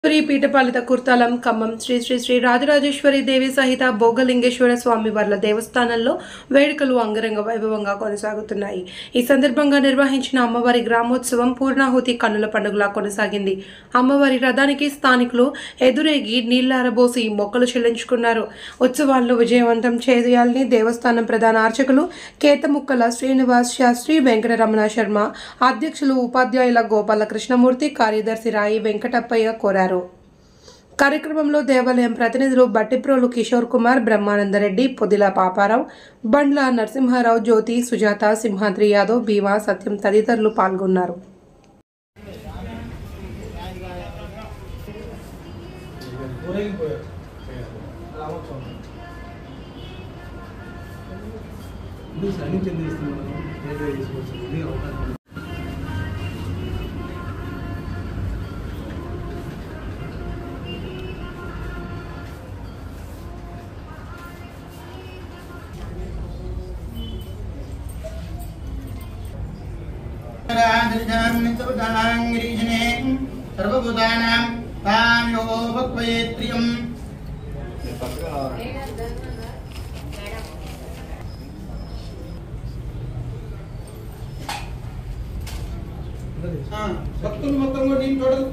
శ్రీ పీఠపాలిత కుర్తాలం ఖమ్మం శ్రీ శ్రీ శ్రీ రాజరాజేశ్వరి దేవి సహిత భోగలింగేశ్వర స్వామి వార్ల దేవస్థానంలో వేడుకలు అంగరంగ వైభవంగా కొనసాగుతున్నాయి ఈ సందర్భంగా నిర్వహించిన అమ్మవారి గ్రామోత్సవం పూర్ణాహుతి కన్నుల పండుగలా కొనసాగింది అమ్మవారి రథానికి స్థానికులు ఎదురేగి నీళ్లారబోసి మొక్కలు చెల్లించుకున్నారు ఉత్సవాలను విజయవంతం చేయాలని దేవస్థానం ప్రధాన అర్చకులు కేతముక్కల శ్రీనివాస్ శాస్త్రి వెంకటరమణ శర్మ అధ్యక్షులు ఉపాధ్యాయుల గోపాల కృష్ణమూర్తి కార్యదర్శి రాయి వెంకటప్పయ్య కోరారు కార్యక్రమంలో దేవాలయం ప్రతినిధులు బట్టిప్రోలు కిషోర్ కుమార్ బ్రహ్మానందరెడ్డి పొదిల పాపారావు బండ్ల నరసింహారావు జ్యోతి సుజాత సింహాద్రి యాదవ్ భీమా సత్యం తదితరులు పాల్గొన్నారు ముందు సైన్ చెందిస్తున్నాను ఏదో తీసుకొచ్చింది అవకాశం సర్వభూతానాం తాన్యో భక్వయేత్రియం ఆ, భక్తులు మొత్తం కూడా నేను చూడదు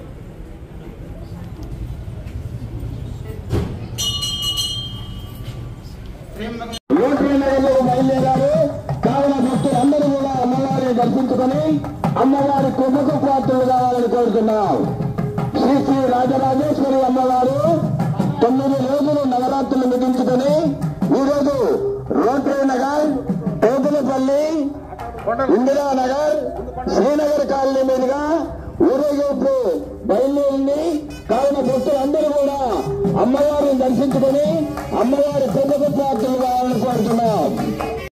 ప్రేమ నగర్లో బయలుదేరారు కావున భక్తులందరూ కూడా అమ్మవారిని దర్శించుకొని అమ్మవారి కృపకు పాత్రలు కావాలని కోరుతున్నాం శ్రీ శ్రీ రాజరాజేశ్వరి అమ్మవారు తొమ్మిది రోజులు నవరాత్రులు ముగించుకొని ఈరోజు రోటరీ నగర్ పేదలపల్లి ఇందిరానగర్ శ్రీనగర్ కాలనీ మీదుగా ఊరేగింపు బయలుదేరింది కావున భక్తులందరూ కూడా అమ్మవారిని దర్శించుకొని అమ్మవారి కృపకు పాత్రలు కావాలని కోరుతున్నాం